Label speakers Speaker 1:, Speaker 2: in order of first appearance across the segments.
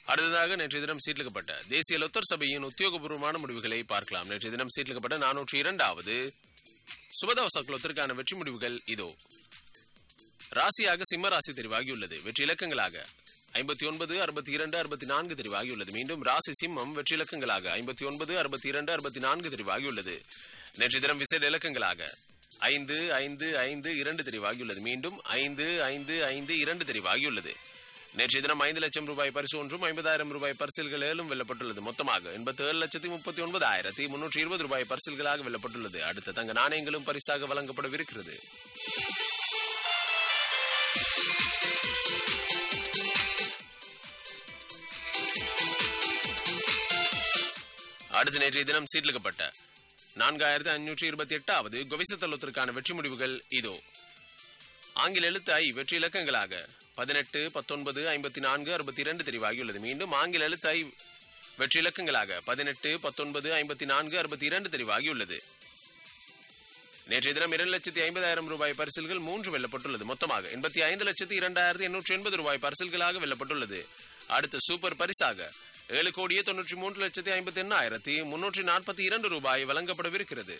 Speaker 1: அடுத்ததாக நேற்றைய தினம் சீட்லிக்கப்பட்ட தேசிய லொத்தர் சபையின் உத்தியோகபூர்வமான முடிவுகளை பார்க்கலாம் நேற்றைய தினம் சீட்லிக்கப்பட்ட நானூற்றி இரண்டாவது சுபதவச லொத்தருக்கான வெற்றி முடிவுகள் இதோ ராசியாக சிம்ம ராசி தெரிவாகியுள்ளது வெற்றி இலக்கங்களாக ஐம்பத்தி ஒன்பது அறுபத்தி இரண்டு அறுபத்தி நான்கு தெரிவாகியுள்ளது மீண்டும் ராசி சிம்மம் வெற்றி இலக்கங்களாக ஐம்பத்தி ஒன்பது அறுபத்தி இரண்டு அறுபத்தி நான்கு தெரிவாகியுள்ளது நேற்று தினம் விசேட இலக்கங்களாக ஐந்து ஐந்து ஐந்து இரண்டு தெரிவாகியுள்ளது மீண்டும் ஐந்து ஐந்து ஐந்து இரண்டு தெரிவாகியுள்ளது நேற்றைய தினம் ஐந்து லட்சம் ரூபாய் பரிசு ஒன்றும் ஐம்பதாயிரம் ரூபாய் பரிசில்கள் ஏழும் வெல்லப்பட்டுள்ளது மொத்தமாக எண்பத்தி ஏழு லட்சத்தி முப்பத்தி ஒன்பதாயிரத்தி முன்னூற்றி இருபது ரூபாய் பரிசில்களாக வெல்லப்பட்டுள்ளது அடுத்த தங்க நாணயங்களும் பரிசாக வழங்கப்படவிருக்கிறது அடுத்த நேற்றைய தினம் சீட்லிக்கப்பட்ட நான்காயிரத்தி ஐநூற்றி இருபத்தி எட்டாவது கொவிசத்தலத்திற்கான வெற்றி முடிவுகள் இதோ ஆங்கில எழுத்து ஐ வெற்றி இலக்கங்களாக பதினெட்டு பத்தொன்பது ஐம்பத்தி நான்கு அறுபத்தி இரண்டு தெரிவாகியுள்ளது மீண்டும் ஆங்கில எழுத்து ஐ வெற்றி இலக்கங்களாக பதினெட்டு பத்தொன்பது ஐம்பத்தி நான்கு அறுபத்தி இரண்டு தெரிவாகியுள்ளது நேற்றைய தினம் இரண்டு லட்சத்தி ஐம்பதாயிரம் ரூபாய் பரிசில்கள் மூன்று வெல்லப்பட்டுள்ளது மொத்தமாக எண்பத்தி ஐந்து லட்சத்தி இரண்டாயிரத்தி எண்ணூற்றி எண்பது ரூபாய் பரிசில்களாக வெல்லப்பட்டுள்ளது அடுத்த சூப்பர் பரிசாக ஏழு கோடியே தொன்னூற்றி மூன்று லட்சத்தி ஐம்பத்தி எண்ணாயிரத்தி முன்னூற்றி நாற்பத்தி இரண்டு ரூபாய் வழங்கப்படவிருக்கிறது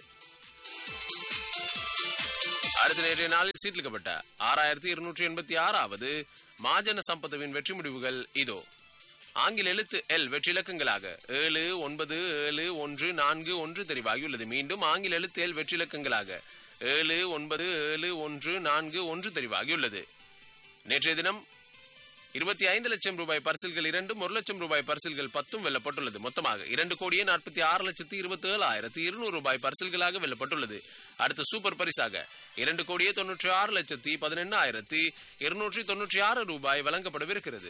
Speaker 1: அடுத்த நேற்றைய நாளில் சீட்லிக்கப்பட்ட ஆறாயிரத்தி இருநூற்றி எண்பத்தி ஆறாவது மாஜன சம்பத்துவின் வெற்றி முடிவுகள் இதோ ஆங்கில எழுத்து எல் வெற்றி இலக்கங்களாக ஏழு ஒன்பது ஏழு ஒன்று நான்கு ஒன்று தெரிவாகியுள்ளது மீண்டும் ஆங்கில எழுத்து எல் வெற்றி இலக்கங்களாக ஏழு ஒன்பது ஏழு ஒன்று நான்கு ஒன்று தெரிவாகியுள்ளது நேற்றைய தினம் இருபத்தி ஐந்து லட்சம் ரூபாய் பரிசில்கள் இரண்டும் ஒரு லட்சம் ரூபாய் பரிசில்கள் பத்தும் வெல்லப்பட்டுள்ளது மொத்தமாக இரண்டு கோடியே நாற்பத்தி ஆறு லட்சத்தி இருபத்தி ஏழு ஆயிரத்தி இருநூறு ரூபாய் பரிசில்களாக வெல்லப்பட்டுள்ளது அடுத்த சூப்பர் பரிசாக இரண்டு கோடியே தொன்னூற்றி ஆறு லட்சத்தி பதினெண்ணாயிரத்தி இருநூற்றி தொன்னூற்றி ஆறு ரூபாய் வழங்கப்படவிருக்கிறது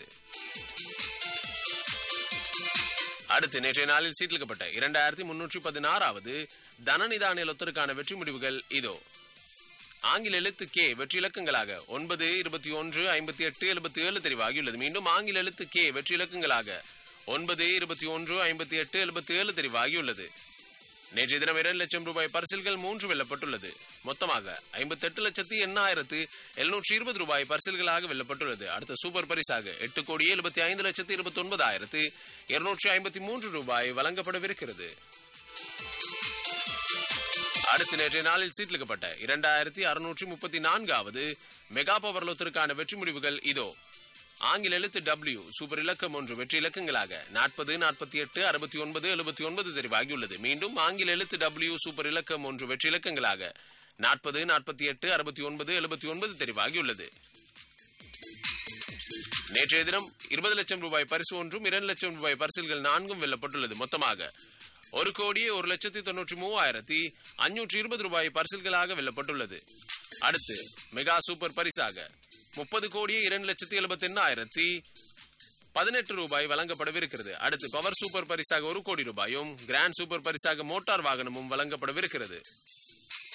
Speaker 1: அடுத்து நேற்றைய நாளில் சீட்டிலிக்கப்பட்ட இரண்டாயிரத்தி முன்னூற்றி பதினாறாவது தனநிதான லொத்தருக்கான வெற்றி முடிவுகள் இதோ ஆங்கில எழுத்து கே வெற்றி இலக்கங்களாக ஒன்பது இருபத்தி ஒன்று ஐம்பத்தி எட்டு எழுபத்தி ஏழு தெரிவாகியுள்ளது மீண்டும் ஆங்கில எழுத்து கே வெற்றி இலக்கங்களாக ஒன்பது இருபத்தி ஒன்று ஐம்பத்தி எட்டு எழுபத்தி ஏழு தெரிவாகியுள்ளது நேற்றைய தினம் இரண்டு லட்சம் ரூபாய் பரிசில்கள் மூன்று வெல்லப்பட்டுள்ளது மொத்தமாக ஐம்பத்தி எட்டு லட்சத்தி எண்ணாயிரத்து எழுநூற்றி இருபது ரூபாய் பரிசில்களாக வெல்லப்பட்டுள்ளது அடுத்த சூப்பர் பரிசாக எட்டு கோடியே எழுபத்தி ஐந்து லட்சத்தி இருபத்தி ஒன்பதாயிரத்து இருநூற்றி ஐம்பத்தி மூன்று ரூபாய் வழங்கப்படவிருக்கிறது அடுத்த நேற்றைய நாளில் சீட்லிக்கப்பட்ட இரண்டாயிரத்தி அறுநூற்றி முப்பத்தி நான்காவது மெகா பவர் லொத்திற்கான வெற்றி முடிவுகள் இதோ ஆங்கில எழுத்து டபிள்யூ சூப்பர் இலக்கம் ஒன்று வெற்றி இலக்கங்களாக நாற்பது நாற்பத்தி எட்டு அறுபத்தி ஒன்பது எழுபத்தி ஒன்பது தெரிவாகியுள்ளது மீண்டும் ஆங்கில எழுத்து டபிள்யூ சூப்பர் இலக்கம் ஒன்று வெற்றி இலக்கங்களாக நாற்பது நாற்பத்தி எட்டு அறுபத்தி ஒன்பது எழுபத்தி ஒன்பது தெரிவாகியுள்ளது நேற்றைய தினம் இருபது லட்சம் ரூபாய் பரிசு ஒன்றும் இரண்டு லட்சம் ரூபாய் பரிசில்கள் நான்கும் வெல்லப்பட்டுள்ளது மொத்தமாக ஒரு கோடியே ஒரு லட்சத்தி தொன்னூற்றி மூவாயிரத்தி அஞ்சூற்றி இருபது ரூபாய் பரிசில்களாக வெல்லப்பட்டுள்ளது அடுத்து மெகா சூப்பர் பரிசாக முப்பது கோடியே இரண்டு லட்சத்தி எழுபத்தி எண்ணாயிரத்தி பதினெட்டு ரூபாய் வழங்கப்படவிருக்கிறது அடுத்து பவர் சூப்பர் பரிசாக ஒரு கோடி ரூபாயும் கிராண்ட் சூப்பர் பரிசாக மோட்டார் வாகனமும் வழங்கப்படவிருக்கிறது